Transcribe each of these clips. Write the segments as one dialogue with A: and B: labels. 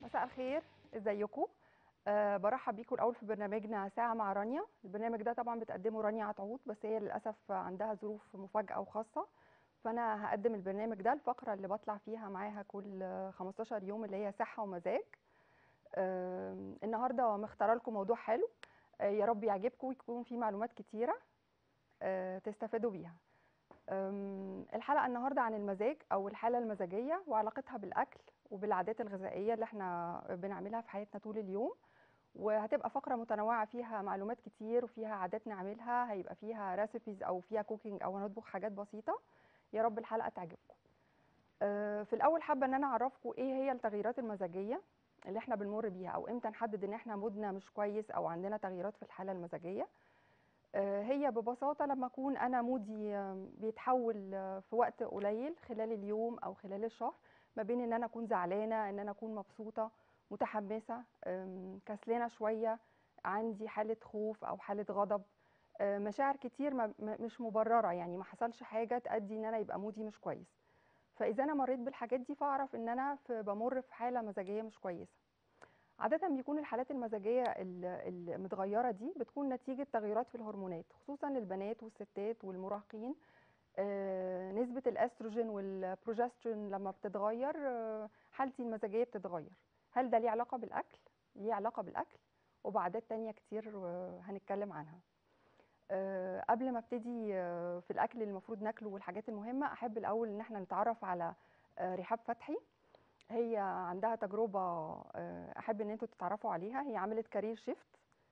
A: مساء الخير ازيكم أه برحب بيكم الاول في برنامجنا ساعه مع رانيا البرنامج ده طبعا بتقدمه رانيا عطعوط بس هي للاسف عندها ظروف مفاجاه وخاصه فانا هقدم البرنامج ده الفقره اللي بطلع فيها معاها كل 15 يوم اللي هي صحه ومزاج أه النهارده مختاره لكم موضوع حلو أه يا رب يعجبكم ويكون فيه معلومات كتيره أه تستفادوا بيها أم، الحلقه النهارده عن المزاج او الحاله المزاجيه وعلاقتها بالاكل وبالعادات الغذائيه اللي احنا بنعملها في حياتنا طول اليوم وهتبقى فقره متنوعه فيها معلومات كتير وفيها عادات نعملها هيبقى فيها ريسيبيز او فيها كوكينج او هنطبخ حاجات بسيطه يا رب الحلقه تعجبكم أه، في الاول حابه ان انا اعرفكم ايه هي التغييرات المزاجيه اللي احنا بنمر بيها او امتى نحدد ان احنا مودنا مش كويس او عندنا تغييرات في الحاله المزاجيه آه، هي ببساطة لما أكون أنا مودي آه، بيتحول آه، في وقت قليل خلال اليوم أو خلال الشهر ما بين إن أنا أكون زعلانة إن أنا أكون مبسوطة متحمسة آم، كسلانة شوية عندي حالة خوف أو حالة غضب آه، مشاعر كتير ما- ما- مش مبررة يعني ما حصلش حاجة تأدي إن أنا يبقى مودي مش كويس فإذا أنا مريت بالحاجات دي فأعرف إن أنا في بمر في حالة مزاجية مش كويسة عادة بيكون الحالات المزاجية ال- المتغيرة دي بتكون نتيجة تغيرات في الهرمونات خصوصا للبنات والستات والمراهقين آه، نسبة الاستروجين والبروجسترون لما بتتغير آه، حالتي المزاجية بتتغير هل ده ليه علاقة بالأكل؟ ليه علاقة بالأكل وبعدات تانية كتير آه، هنتكلم عنها آه، قبل ما ابتدي آه، في الأكل اللي المفروض ناكله والحاجات المهمة أحب الأول إن احنا نتعرف على آه، رحاب فتحي هي عندها تجربة آه، أحب إن انتوا تتعرفوا عليها هي عملت كارير شيفت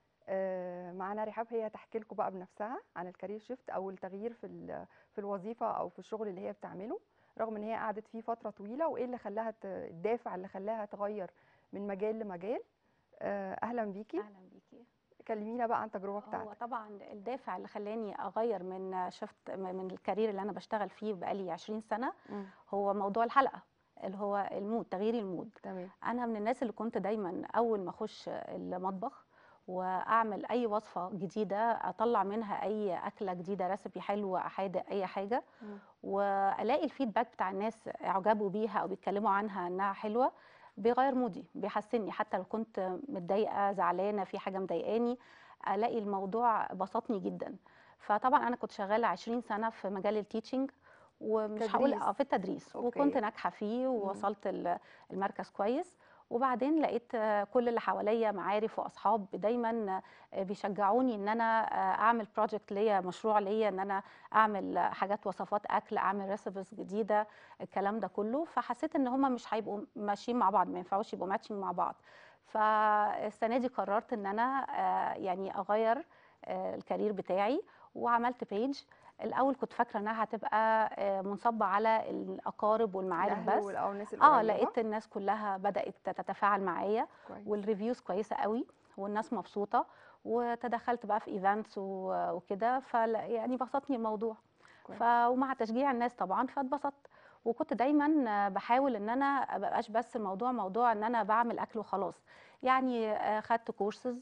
A: معانا رحاب هي تحكي لكم بقى بنفسها عن الكارير شيفت أو التغيير في ال- في الوظيفة أو في الشغل اللي هي بتعمله رغم إن هي قعدت فيه فترة طويلة وإيه اللي خلاها ت- الدافع اللي خلاها تغير من مجال لمجال آه، أهلا بيكي
B: اهلا بيكي
A: كلمينا بقى عن التجربة
B: هو
A: بتاعتك
B: طبعا الدافع اللي خلاني اغير من شفت من الكارير اللي انا بشتغل فيه بقالي 20 سنه
A: مم،
B: هو موضوع الحلقه اللي هو المود تغيير المود
A: تمام
B: انا من الناس اللي كنت دايما اول ما اخش المطبخ واعمل اي وصفه جديده اطلع منها اي اكله جديده ريسبي حلوه حادق اي حاجه
A: مم،
B: والاقي الفيدباك بتاع الناس اعجبوا بيها او بيتكلموا عنها انها حلوه بيغير مودي بيحسني حتى لو كنت متضايقه زعلانه في حاجه مضايقاني الاقي الموضوع بسطني جدا فطبعا انا كنت شغاله 20 سنه في مجال التيتشنج ومش هقول
A: تدريس.
B: اه في التدريس
A: أوكي.
B: وكنت ناجحه فيه ووصلت ال- المركز كويس وبعدين لقيت آه، كل اللي حواليا معارف واصحاب دايما آه، بيشجعوني ان انا آه، اعمل بروجكت ليا مشروع ليا ان انا اعمل آه، حاجات وصفات اكل اعمل ريسيبيز جديده الكلام ده كله فحسيت ان هم مش هيبقوا ماشيين مع بعض ما ينفعوش يبقوا ماتشنج مع بعض فالسنه دي قررت ان انا آه، يعني اغير آه، الكارير بتاعي وعملت بيج الاول كنت فاكره انها هتبقى آه، منصبه على الاقارب والمعارف
A: الأهل
B: بس
A: وال- أو الناس
B: اه
A: القريبة
B: لقيت الناس كلها بدات تتفاعل معايا
A: كويس
B: والريفيوز كويسه قوي والناس مبسوطه وتدخلت بقى في ايفنتس وكده فلا يعني بسطني الموضوع
A: كويس.
B: ف ومع تشجيع الناس طبعا فاتبسطت وكنت دايما آه، بحاول ان انا مبقاش بس الموضوع موضوع ان انا بعمل اكل وخلاص يعني آه، خدت كورسز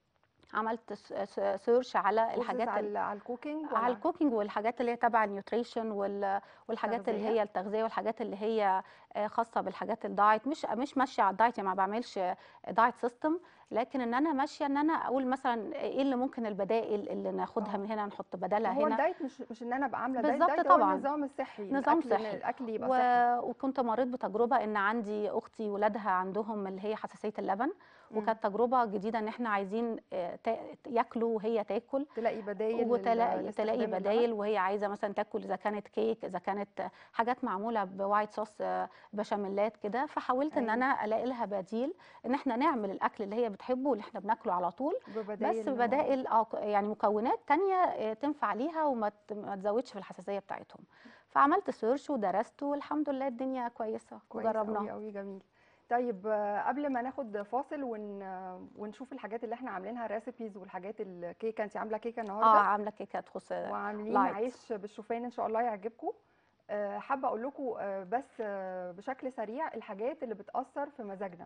B: عملت سيرش على
A: كورسز
B: الحاجات ال-
A: على على الكوكينج
B: على
A: ولا
B: الكوكينج والحاجات اللي هي تبع النيوتريشن وال- والحاجات اللي
A: تغذية؟
B: هي التغذيه والحاجات اللي هي آه، خاصه بالحاجات الدايت مش مش ماشيه على الدايت يعني ما بعملش دايت سيستم لكن ان انا ماشيه ان انا اقول مثلا ايه اللي ممكن البدائل اللي ناخدها
A: آه.
B: من هنا نحط بدلها
A: هو
B: هنا
A: الدايت مش مش ان انا ابقى عامله دايت
B: بالظبط
A: دايت هو
B: طبعاً.
A: النظام الصحي
B: نظام
A: الأكل إن
B: صحي.
A: الاكل يبقى
B: و...
A: صحي
B: وكنت مريت بتجربه ان عندي اختي ولادها عندهم اللي هي حساسيه اللبن
A: مم.
B: وكانت تجربه جديده ان احنا عايزين آه، تا- ياكلوا وهي تاكل
A: تلاقي بدايل لل-
B: وتلاقي تلاقي
A: لاستخدام اللبن.
B: بدايل وهي عايزه مثلا تاكل اذا كانت كيك اذا كانت حاجات معموله بوايت صوص آه، بشاميلات كده فحاولت ان
A: أيوة.
B: انا الاقي لها بديل ان احنا نعمل الاكل اللي هي بتحبه واللي احنا بناكله على طول
A: ببدايل
B: بس
A: اللي هو-
B: ببدائل آه، يعني مكونات تانية آه، تنفع ليها وما ت- ما تزودش في الحساسيه بتاعتهم فعملت سيرش ودرست والحمد لله الدنيا كويسه
A: كويس قوي
B: وجربناها
A: قوي جميل طيب آه، قبل ما ناخد فاصل ون... آه، ونشوف الحاجات اللي احنا عاملينها ريسيبيز والحاجات الكيكه انت عامله كيكه
B: اه
A: النهارده
B: عامله كيكه تخص
A: وعاملين
B: لايت.
A: عيش بالشوفان ان شاء الله يعجبكم آه، حابه اقول لكم آه، بس آه، بشكل سريع الحاجات اللي بتاثر في مزاجنا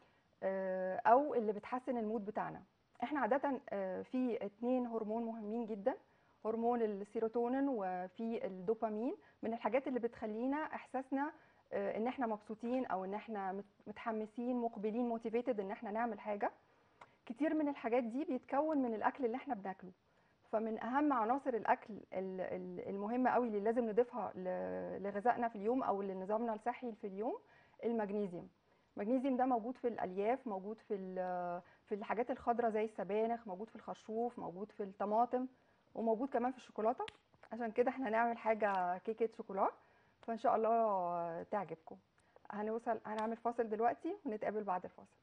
A: آه، او اللي بتحسن المود بتاعنا احنا عاده آه، في اتنين هرمون مهمين جدا هرمون السيروتونين وفي الدوبامين من الحاجات اللي بتخلينا احساسنا آه، ان احنا مبسوطين او ان احنا مت- متحمسين مقبلين موتيفيتد ان احنا نعمل حاجه كتير من الحاجات دي بيتكون من الاكل اللي احنا بناكله فمن اهم عناصر الاكل ال- ال- المهمه قوي اللي لازم نضيفها ل- لغذائنا في اليوم او لنظامنا الصحي في اليوم المغنيسيوم المغنيسيوم ده موجود في الالياف موجود في ال- في الحاجات الخضراء زي السبانخ موجود في الخرشوف موجود في الطماطم وموجود كمان في الشوكولاته عشان كده احنا هنعمل حاجه كيكه شوكولا فان شاء الله تعجبكم هنوصل هنعمل فاصل دلوقتي ونتقابل بعد الفاصل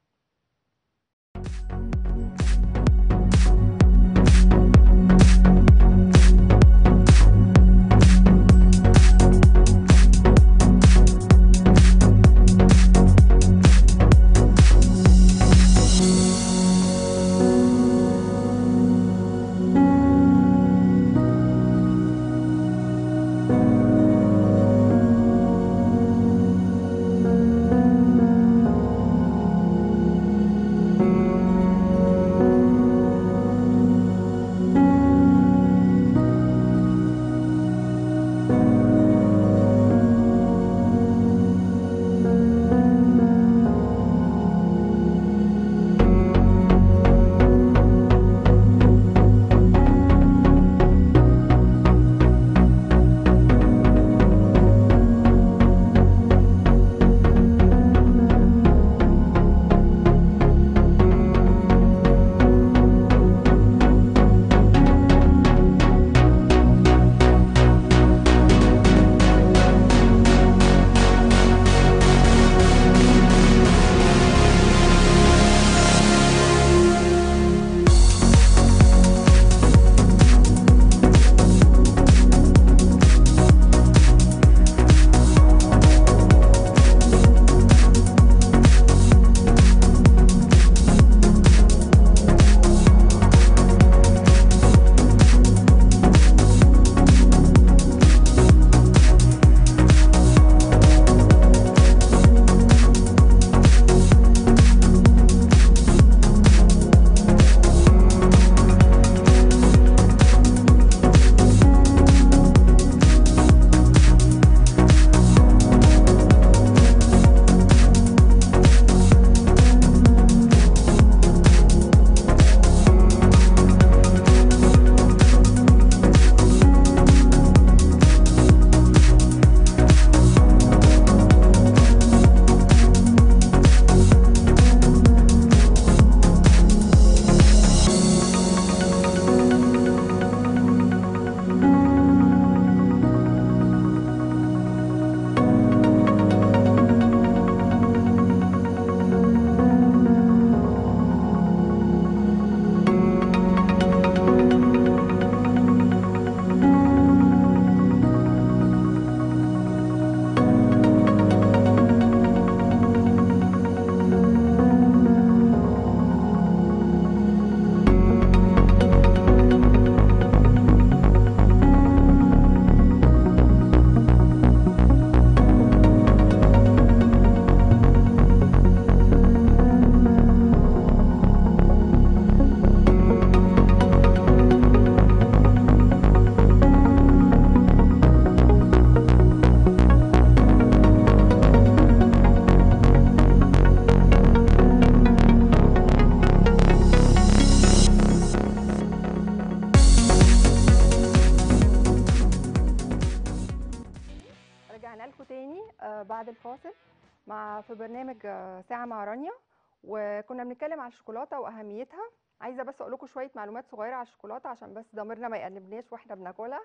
A: رجعنا لكم تاني آه، بعد الفاصل مع في برنامج آه، ساعة مع رانيا وكنا بنتكلم على الشوكولاتة وأهميتها عايزة بس أقول لكم شوية معلومات صغيرة على الشوكولاتة عشان بس ضميرنا ما يأنبناش واحنا بناكلها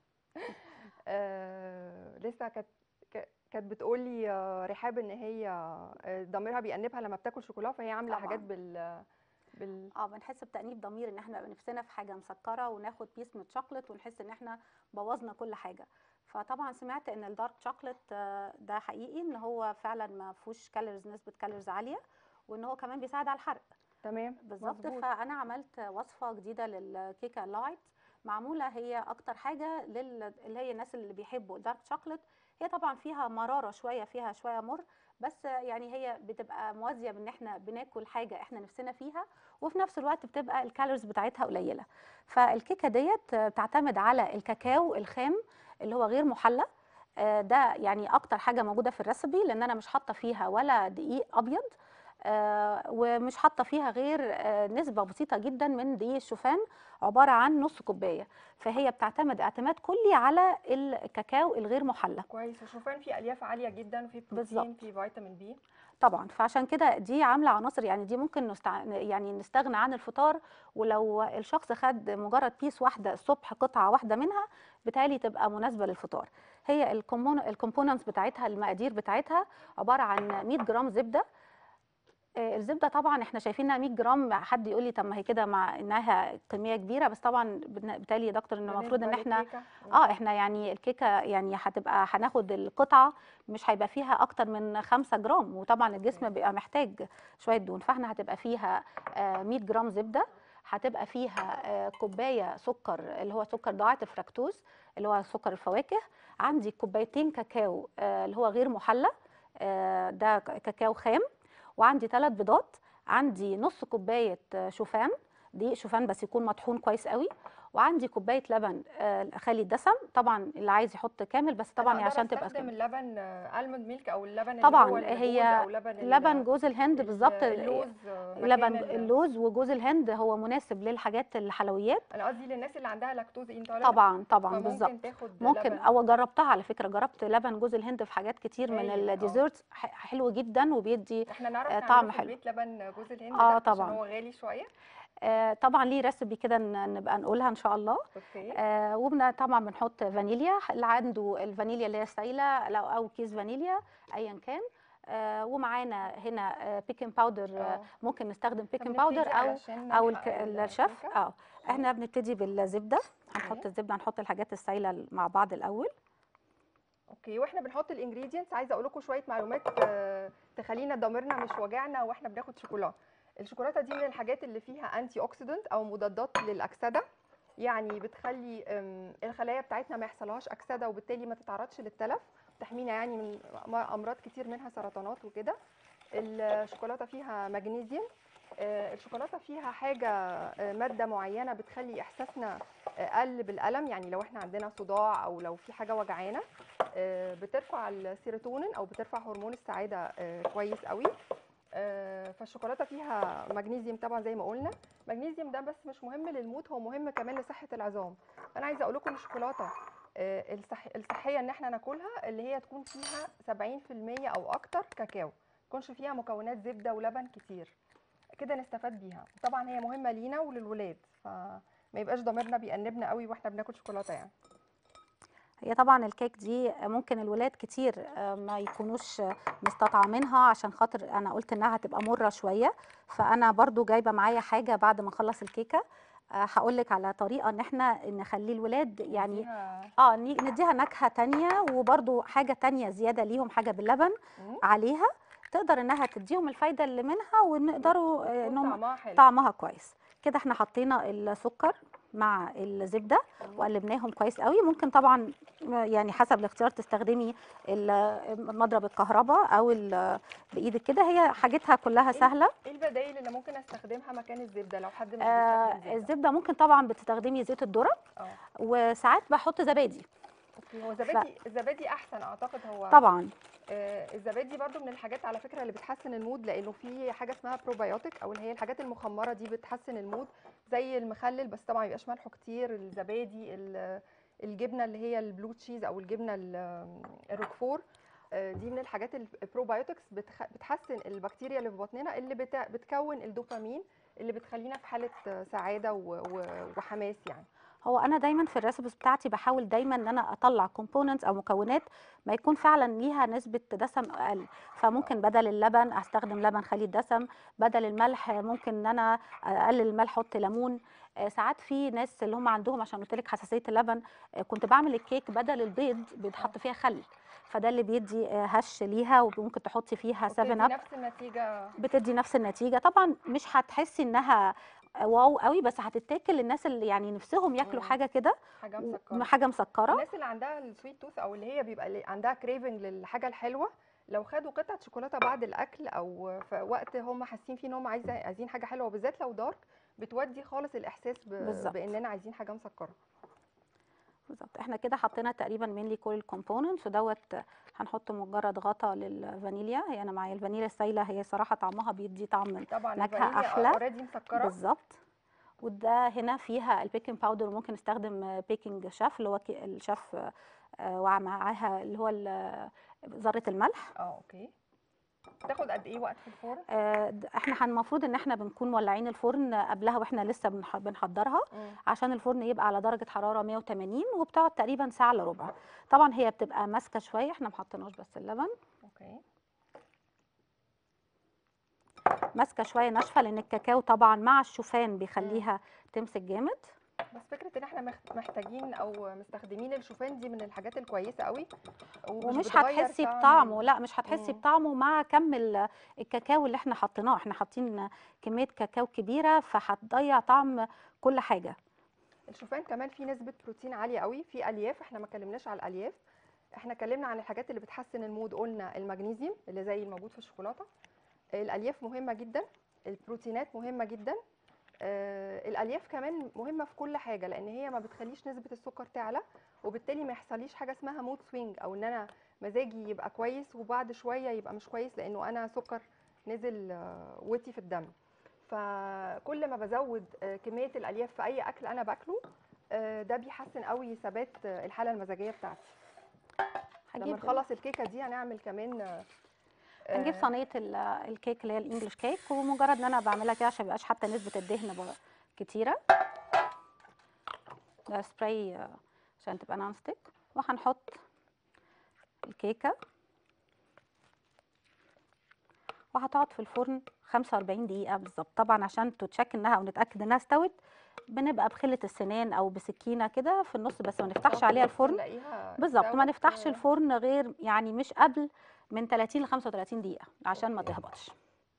A: آه، لسه كانت ك- كانت بتقول لي آه، رحاب ان هي آه، ضميرها بيأنبها لما بتاكل شوكولاته فهي عامله
B: طبعاً.
A: حاجات بال بال
B: اه بنحس بتأنيب ضمير ان احنا نفسنا في حاجه مسكره وناخد بيس من الشوكليت ونحس ان احنا بوظنا كل حاجه فطبعا سمعت ان الدارك شوكليت آه، ده حقيقي ان هو فعلا ما فيهوش كالوريز نسبه كالوريز عاليه وان هو كمان بيساعد على الحرق
A: تمام
B: بالظبط
A: مظبوط.
B: فانا عملت وصفه جديده للكيكه لايت معموله هي اكتر حاجه لل... اللي هي الناس اللي بيحبوا الدارك شوكليت هي طبعا فيها مراره شويه فيها شويه مر بس يعني هي بتبقى موازيه بان احنا بناكل حاجه احنا نفسنا فيها وفي نفس الوقت بتبقى الكالوريز بتاعتها قليله فالكيكه ديت بتعتمد على الكاكاو الخام اللي هو غير محلى آه، ده يعني اكتر حاجه موجوده في الريسبي لان انا مش حاطه فيها ولا دقيق ابيض آه، ومش حاطه فيها غير آه، نسبه بسيطه جدا من دقيق الشوفان عباره عن نص كوبايه فهي بتعتمد اعتماد كلي على الكاكاو الغير محلى
A: كويس الشوفان فيه الياف عاليه جدا وفيه
B: بالظبط.
A: بروتين فيه فيتامين بي
B: طبعا فعشان كده دي عامله عناصر يعني دي ممكن نستع... يعني نستغنى عن الفطار ولو الشخص خد مجرد بيس واحده الصبح قطعه واحده منها بالتالي تبقى مناسبه للفطار هي الكومبوننتس بتاعتها المقادير بتاعتها عباره عن 100 جرام زبده آه، الزبده طبعا احنا شايفينها 100 جرام حد يقول لي طب ما هي كده مع انها كميه كبيره بس طبعا بالن- بالتالي يا دكتور ان المفروض ان
A: بالنسبة
B: احنا
A: للكيكة،
B: اه احنا يعني الكيكه يعني هتبقى هناخد القطعه مش هيبقى فيها اكتر من 5 جرام وطبعا الجسم بيبقى محتاج شويه دهون فاحنا هتبقى فيها آه، 100 جرام زبده هتبقى فيها آه، كوبايه سكر اللي هو سكر ضاعه الفركتوز اللي هو سكر الفواكه عندي كوبايتين كاكاو آه، اللي هو غير محلى آه، ده كاكاو خام وعندي ثلاث بيضات عندي نص كوبايه آه، شوفان دقيق شوفان بس يكون مطحون كويس قوي وعندي كوبايه لبن آه، خالي الدسم طبعا اللي عايز يحط كامل بس طبعا
A: أنا
B: هي
A: أقدر
B: عشان تبقى
A: استخدم
B: كامل.
A: اللبن الموند ميلك او اللبن اللي
B: طبعا
A: هو الجوز
B: هي
A: او لبن ال-
B: لبن جوز الهند
A: ال-
B: بالظبط
A: اللوز آه،
B: لبن
A: مكان ال-
B: اللوز وجوز الهند هو مناسب للحاجات الحلويات
A: انا قصدي للناس اللي عندها لاكتوز انتولرنت
B: طبعا طبعا بالظبط
A: فممكن تاخد
B: ممكن
A: لبن.
B: او جربتها على فكره جربت لبن جوز الهند في حاجات كتير من
A: هايل، آه.
B: الديزرتس ح- حلو جدا وبيدي
A: احنا نعرف
B: آه،
A: نعمله
B: طعم
A: في
B: حلو.
A: البيت لبن جوز الهند
B: آه،
A: ده
B: طبعاً.
A: عشان هو غالي شويه
B: آه، طبعا ليه ريسبي كده ن- نبقى نقولها ان شاء الله
A: اوكي
B: آه وبن طبعا بنحط فانيليا اللي عنده الفانيليا اللي هي سايله لو او كيس فانيليا ايا كان آه ومعانا هنا آه بيكنج باودر آه
A: آه.
B: ممكن نستخدم
A: طب
B: بيكنج
A: نبتدي
B: باودر او
A: علشان
B: او
A: نلحق
B: الك-
A: ال-
B: الشيف
A: الكيكة.
B: اه احنا بنبتدي بالزبده هنحط
A: أوكي.
B: الزبده هنحط الحاجات السايله مع بعض الاول
A: اوكي واحنا بنحط الانجريدينتس عايزه اقول لكم شويه معلومات آه، تخلينا ضميرنا مش واجعنا واحنا بناخد شوكولاته الشوكولاته دي من الحاجات اللي فيها انتي اوكسيدنت او مضادات للاكسده يعني بتخلي أم، الخلايا بتاعتنا ما يحصلهاش اكسده وبالتالي ما تتعرضش للتلف تحمينا يعني من م- امراض كتير منها سرطانات وكده الشوكولاته فيها مغنيسيوم آه، الشوكولاته فيها حاجه آه، ماده معينه بتخلي احساسنا اقل بالالم يعني لو احنا عندنا صداع او لو في حاجه وجعانا آه، بترفع السيروتونين او بترفع هرمون السعاده آه، كويس قوي آه، فالشوكولاته فيها مغنيسيوم طبعا زي ما قلنا المغنيسيوم ده بس مش مهم للموت هو مهم كمان لصحه العظام انا عايزه اقول لكم الشوكولاته آه، الصح الصحيه ان احنا ناكلها اللي هي تكون فيها 70% او اكتر كاكاو ما يكونش فيها مكونات زبده ولبن كتير كده نستفاد بيها طبعا هي مهمه لينا وللولاد فما يبقاش ضميرنا بيأنبنا قوي واحنا بناكل شوكولاته يعني
B: هي طبعا الكيك دي ممكن الولاد كتير آه، ما يكونوش آه، مستطعمينها عشان خاطر انا قلت انها هتبقى مره شويه فانا برضو جايبه معايا حاجه بعد ما اخلص الكيكه هقول لك على طريقه ان احنا نخلي الولاد يعني
A: فيها-
B: اه ن- نديها نكهه تانية وبرضو حاجه تانية زياده ليهم حاجه باللبن
A: مم.
B: عليها تقدر انها تديهم الفايده اللي منها ونقدروا آه،
A: وتكون
B: انهم
A: طعمها حلو
B: طعمها كويس كده احنا حطينا السكر مع الزبده وقلبناهم كويس قوي ممكن طبعا يعني حسب الاختيار تستخدمي ال- مضرب الكهرباء او ال- بايدك كده هي حاجتها كلها سهله
A: ايه البدائل اللي ممكن استخدمها مكان الزبده لو حد مش
B: آه
A: بيستخدم زبده
B: الزبده ممكن طبعا بتستخدمي زيت الذره
A: اه
B: وساعات بحط زبادي
A: اوكي هو زبادي الزبادي احسن اعتقد هو
B: طبعا
A: آه الزبادي برضو من الحاجات على فكره اللي بتحسن المود لانه في حاجه اسمها بروبايوتيك او اللي هي الحاجات المخمره دي بتحسن المود زي المخلل بس طبعا ما يبقاش ملحه كتير الزبادي ال- الجبنه اللي هي البلو تشيز او الجبنه ال- الروكفور آه، دي من الحاجات البروبايوتكس بتحسن البكتيريا اللي في بطننا اللي بتا- بتكون الدوبامين اللي بتخلينا في حاله آه، سعاده و- و- وحماس يعني
B: هو انا دايما في الريسبيز بتاعتي بحاول دايما ان انا اطلع كومبوننتس او مكونات ما يكون فعلا ليها نسبه دسم اقل فممكن بدل اللبن استخدم لبن خالي الدسم بدل الملح ممكن ان انا اقلل الملح احط ليمون آه، ساعات في ناس اللي هم عندهم عشان قلت لك حساسيه اللبن آه، كنت بعمل الكيك بدل البيض بيتحط فيها خل فده اللي بيدي آه، هش ليها وممكن تحطي فيها 7
A: وبتدي
B: اب
A: نفس النتيجه
B: بتدي نفس النتيجه طبعا مش هتحسي انها واو قوي بس هتتاكل للناس اللي يعني نفسهم ياكلوا
A: مم.
B: حاجه كده
A: حاجه
B: و-
A: مسكره
B: حاجه مسكره
A: الناس اللي عندها السويت توث او اللي هي بيبقى اللي عندها كريفنج للحاجه الحلوه لو خدوا قطعه شوكولاته بعد الاكل او في وقت هم حاسين فيه ان هم عايزه عايزين حاجه حلوه بالذات لو دارك بتودي خالص الاحساس ب...
B: بالظبط.
A: باننا عايزين حاجه مسكره
B: بالظبط احنا كده حطينا تقريبا مينلي كل الكومبوننتس ودوت هنحط مجرد غطا للفانيليا هي انا معايا الفانيليا السايله هي صراحه طعمها بيدي طعم
A: طبعا
B: نكهة
A: الفانيليا
B: أحلى.
A: اوريدي مسكره
B: بالظبط وده هنا فيها البيكنج باودر وممكن نستخدم بيكنج شاف اللي هو كي- الشاف آه، ومعاها اللي هو ال- ذره الملح
A: اه اوكي تاخد قد ايه وقت في الفرن
B: آه، د- احنا المفروض ان احنا بنكون مولعين الفرن قبلها واحنا لسه بنح- بنحضرها
A: مم.
B: عشان الفرن يبقى على درجه حراره 180 وبتقعد تقريبا ساعه الا ربع طبعا هي بتبقى ماسكه شويه احنا ما حطيناش بس اللبن
A: اوكي
B: ماسكه شويه ناشفه لان الكاكاو طبعا مع الشوفان بيخليها تمسك جامد
A: بس فكره ان احنا مخ- محتاجين او مستخدمين الشوفان دي من الحاجات الكويسه قوي
B: ومش
A: بتغير
B: هتحسي
A: طعم
B: بطعمه
A: ال-
B: لا مش هتحسي
A: مم.
B: بطعمه مع كم ال- الكاكاو اللي احنا حطيناه احنا حاطين كميه كاكاو كبيره فهتضيع طعم كل حاجه
A: الشوفان كمان فيه نسبه بروتين عاليه قوي في الياف احنا ما اتكلمناش على الالياف احنا اتكلمنا عن الحاجات اللي بتحسن المود قلنا المغنيسيوم اللي زي الموجود في الشوكولاته الالياف مهمه جدا البروتينات مهمه جدا آه، الالياف كمان مهمه في كل حاجه لان هي ما بتخليش نسبه السكر تعلى وبالتالي ما يحصليش حاجه اسمها مود سوينج او ان انا مزاجي يبقى كويس وبعد شويه يبقى مش كويس لانه انا سكر نزل آه، وطي في الدم فكل ما بزود آه، كميه الالياف في اي اكل انا باكله آه، ده بيحسن قوي ثبات آه، الحاله المزاجيه بتاعتي لما
B: هجيب
A: نخلص الكيكه دي هنعمل كمان آه،
B: هنجيب
A: آه،
B: صينيه ال- الكيك اللي هي الانجليش كيك ومجرد ان انا بعملها كده عشان ميبقاش حتى نسبه الدهن بقى كتيره ده سبراي آه، عشان تبقى نون ستيك وهنحط الكيكه وهتقعد في الفرن 45 دقيقه بالظبط طبعا عشان تتشك انها او نتاكد انها استوت بنبقى بخله السنان او بسكينه كده في النص بس ما نفتحش
A: آه،
B: عليها
A: بس
B: الفرن
A: نلاقيها
B: بالظبط ما
A: استوت،
B: نفتحش
A: آه،
B: الفرن غير يعني مش قبل من 30 ل 35 دقيقة عشان ما
A: أوكي.
B: تهبطش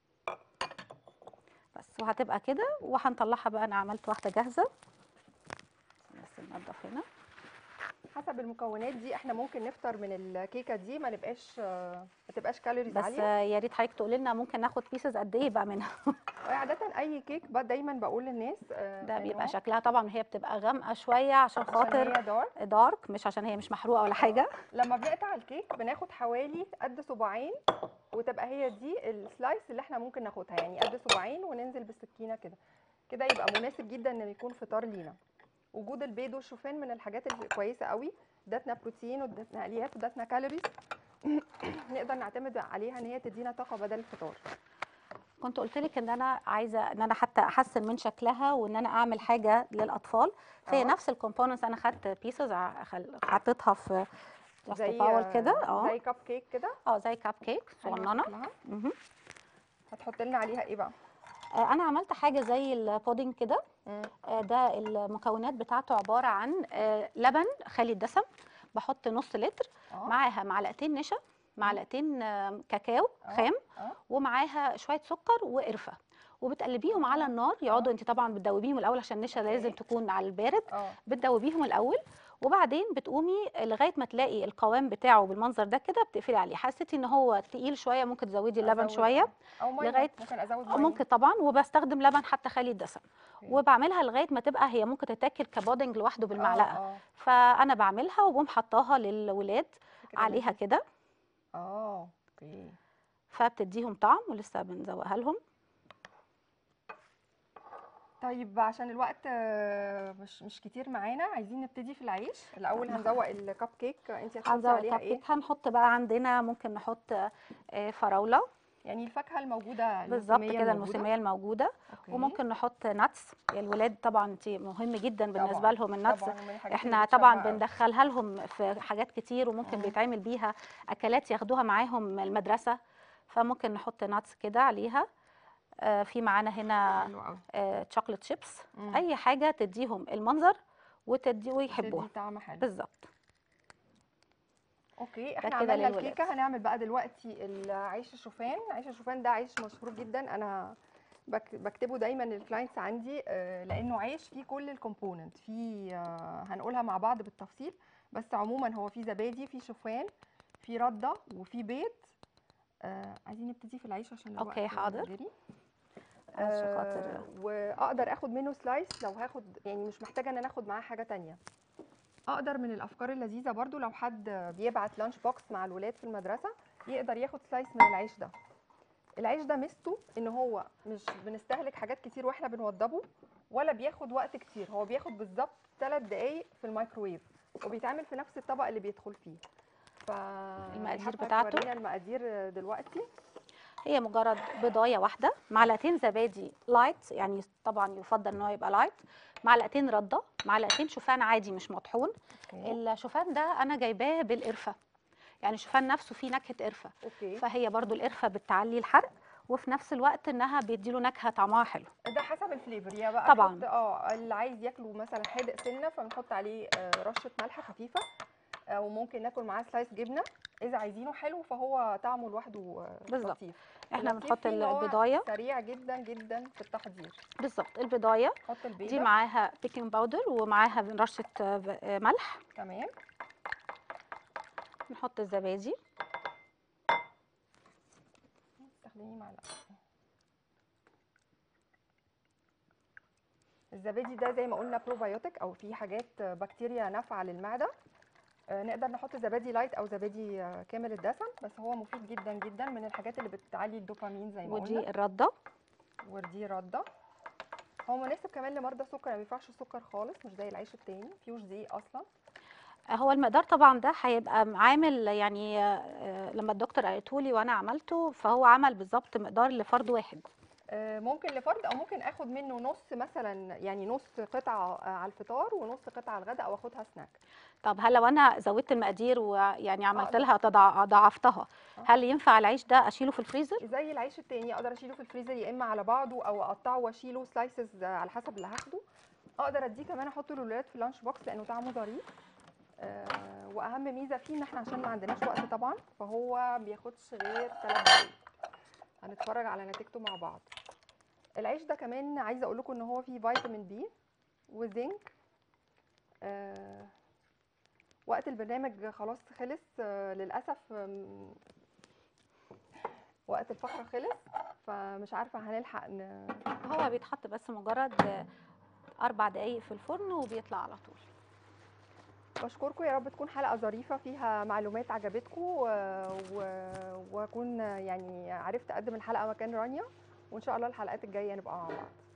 B: بس وهتبقى كده وهنطلعها بقى انا عملت واحدة جاهزة بس ننضف هنا
A: حسب المكونات دي احنا ممكن نفطر من الكيكه دي ما نبقاش آه، ما تبقاش كالوريز
B: بس
A: عاليه
B: آه، يا ريت حضرتك تقولي لنا ممكن ناخد بيسز قد ايه بقى منها
A: عاده اي كيك بقى دايما بقول للناس آه،
B: ده
A: إن
B: بيبقى
A: هو
B: شكلها طبعا هي بتبقى غامقة شوية عشان
A: عشان
B: خاطر
A: هي دار
B: دارك مش عشان هي مش محروقة ولا حاجة
A: لما بنقطع الكيك بناخد حوالي قد صباعين وتبقى هي دي السلايس اللي احنا ممكن ناخدها يعني قد صباعين وننزل بالسكينه كده كده يبقى مناسب جدا ان يكون فطار لينا وجود البيض والشوفان من الحاجات الكويسه قوي ادتنا بروتين وادتنا الياف وادتنا كالوريز نقدر نعتمد عليها ان هي تدينا طاقه بدل الفطار
B: كنت قلت لك ان انا عايزه ان انا حتى احسن من شكلها وان انا اعمل حاجه للاطفال فهي
A: آه.
B: نفس الكومبوننتس انا خدت بيسز حطيتها في جاست
A: زي
B: باول كده اه
A: زي كب كيك كده
B: اه زي كاب كيك
A: أيوة
B: صغننه
A: شكلها.
B: مهم.
A: هتحط لنا عليها ايه بقى
B: آه، انا عملت حاجه زي البودنج كده
A: مم.
B: آه، ده المكونات بتاعته عباره عن آه، لبن خالي الدسم بحط نص لتر
A: اه
B: معاها معلقتين نشا معلقتين آه، كاكاو
A: آه.
B: خام
A: اه
B: ومعاها شويه سكر وقرفه وبتقلبيهم على النار يقعدوا انت طبعا بتدوبيهم الاول عشان النشا لازم
A: أوكي.
B: تكون على البارد
A: اه
B: بتدوبيهم الاول وبعدين بتقومي لغايه ما تلاقي القوام بتاعه بالمنظر ده كده بتقفلي عليه حسيتي ان هو تقيل شويه ممكن تزودي اللبن
A: أزود،
B: شويه
A: آه. او ميه
B: لغاية-
A: ممكن ازود
B: أو
A: ميه
B: ممكن طبعا وبستخدم لبن حتى خالي الدسم
A: أوكي.
B: وبعملها لغايه ما تبقى هي ممكن تتاكل كبودنج لوحده بالمعلقه
A: اه
B: فانا بعملها وبقوم حطاها للولاد
A: فكرة
B: عليها
A: لذيذة.
B: كده
A: اه اوكي
B: فبتديهم طعم ولسه بنزوقها لهم
A: طيب عشان الوقت آه، مش مش كتير معانا عايزين نبتدي في العيش الاول هنزوق الكب كيك انت هتحطي
B: هنزوق
A: عليها
B: الكب
A: ايه
B: كيك هنحط بقى عندنا ممكن نحط آه، فراوله
A: يعني الفاكهه الموجوده
B: بالظبط
A: الموسمية
B: كده
A: الموجودة.
B: الموسميه الموجوده
A: أوكي.
B: وممكن نحط ناتس الولاد طبعا انت مهم جدا بالنسبه
A: طبعاً،
B: لهم الناتس
A: طبعا ومن الحاجات اللي
B: احنا طبعا
A: بتشبع أوي.
B: بندخلها لهم في حاجات كتير وممكن
A: مم.
B: بيتعمل بيها اكلات ياخدوها معاهم المدرسه فممكن نحط ناتس كده عليها آه، في معانا هنا
A: حلو قوي
B: تشوكلت شيبس
A: مم.
B: اي حاجه تديهم المنظر وتدي ويحبوها
A: تدي طعم حلو
B: بالظبط
A: اوكي احنا
B: كده
A: عملنا
B: للولاد.
A: الكيكه هنعمل بقى دلوقتي العيش الشوفان عيش الشوفان ده عيش مشهور جدا انا بك- بكتبه دايما للكلاينتس عندي آه، لانه عيش فيه كل الكومبوننت فيه آه، هنقولها مع بعض بالتفصيل بس عموما هو فيه زبادي فيه شوفان فيه رده وفيه بيض آه، عايزين نبتدي في العيش عشان الوقت
B: أوكي، حاضر.
A: جري.
B: عشان
A: آه،
B: خاطر
A: واقدر اخد منه سلايس لو هاخد يعني مش محتاجه ان انا اخد معاه حاجه تانية اقدر من الافكار اللذيذه برضو لو حد بيبعت لانش بوكس مع الولاد في المدرسه يقدر ياخد سلايس من العيش ده العيش ده ميزته ان هو مش بنستهلك حاجات كتير واحنا بنوضبه ولا بياخد وقت كتير هو بياخد بالظبط 3 دقايق في الميكروويف وبيتعمل في نفس الطبق اللي بيدخل فيه ف
B: المقادير
A: حابة
B: بتاعته؟
A: تورينا المقادير دلوقتي
B: هي مجرد بضايه واحده معلقتين زبادي لايت يعني طبعا يفضل ان هو يبقى لايت معلقتين رده معلقتين شوفان عادي مش مطحون الشوفان ده انا جايباه بالقرفه يعني الشوفان نفسه فيه نكهه قرفه
A: اوكي
B: فهي برضو القرفه بتعلي الحرق وفي نفس الوقت انها بيديله نكهه طعمها حلو
A: ده حسب الفليفر يا بقى
B: طبعاً.
A: نحط- اه اللي عايز ياكله مثلا حادق سنه فبنحط عليه آه، رشه ملح خفيفه آه، وممكن ناكل معاه سلايس جبنه اذا عايزينه حلو فهو طعمه لوحده آه،
B: بالظبط.
A: لطيف
B: احنا
A: اللطيف
B: بنحط
A: فيه إن هو
B: البضايه
A: سريع جدا جدا في التحضير
B: بالظبط البضايه
A: نحط البيضه
B: دي معاها بيكنج باودر ومعاها رشه آه، ب- آه، ملح
A: تمام
B: نحط الزبادي
A: استخدمي معلقه الزبادي ده زي ما قلنا بروبايوتيك او فيه حاجات آه، بكتيريا نافعه للمعده آه، نقدر نحط زبادي لايت او زبادي آه، كامل الدسم بس هو مفيد جدا جدا من الحاجات اللي بتعلي الدوبامين زي ما قلنا
B: ودي الرده
A: ودي رده هو مناسب كمان لمرضى السكر ما بينفعش السكر خالص مش زي العيش التاني مفيهوش دقيق اصلا
B: هو المقدار طبعا ده هيبقى عامل يعني آه، لما الدكتور قالته لي وانا عملته فهو عمل بالظبط مقدار لفرد واحد
A: آه، ممكن لفرد او ممكن اخد منه نص مثلا يعني نص قطعه آه، على الفطار ونص قطعه على الغداء او اخدها سناك
B: طب هل لو انا زودت المقادير ويعني عملت
A: أقدر.
B: لها تضع- ضاعفتها
A: آه.
B: هل ينفع العيش ده اشيله في الفريزر
A: زي العيش التاني اقدر اشيله في الفريزر يا اما على بعضه او اقطعه واشيله سلايسز على حسب اللي هاخده اقدر اديه كمان احطه للولاد في اللانش بوكس لانه طعمه ظريف آه، واهم ميزه فيه ان احنا عشان ما عندناش وقت طبعا فهو بياخدش غير 3 دقايق هنتفرج على نتيجته مع بعض العيش ده كمان عايزه اقول لكم ان هو فيه فيتامين بي وزنك آه، وقت البرنامج خلاص خلص آه، للاسف آم، وقت الفقره خلص فمش عارفه هنلحق ن...
B: هو بيتحط بس مجرد آه، اربع دقايق في الفرن وبيطلع على طول
A: بشكركم يا رب تكون حلقه ظريفه فيها معلومات عجبتكم و... و... واكون يعني عرفت اقدم الحلقه مكان رانيا وان شاء الله الحلقات الجايه نبقى مع بعض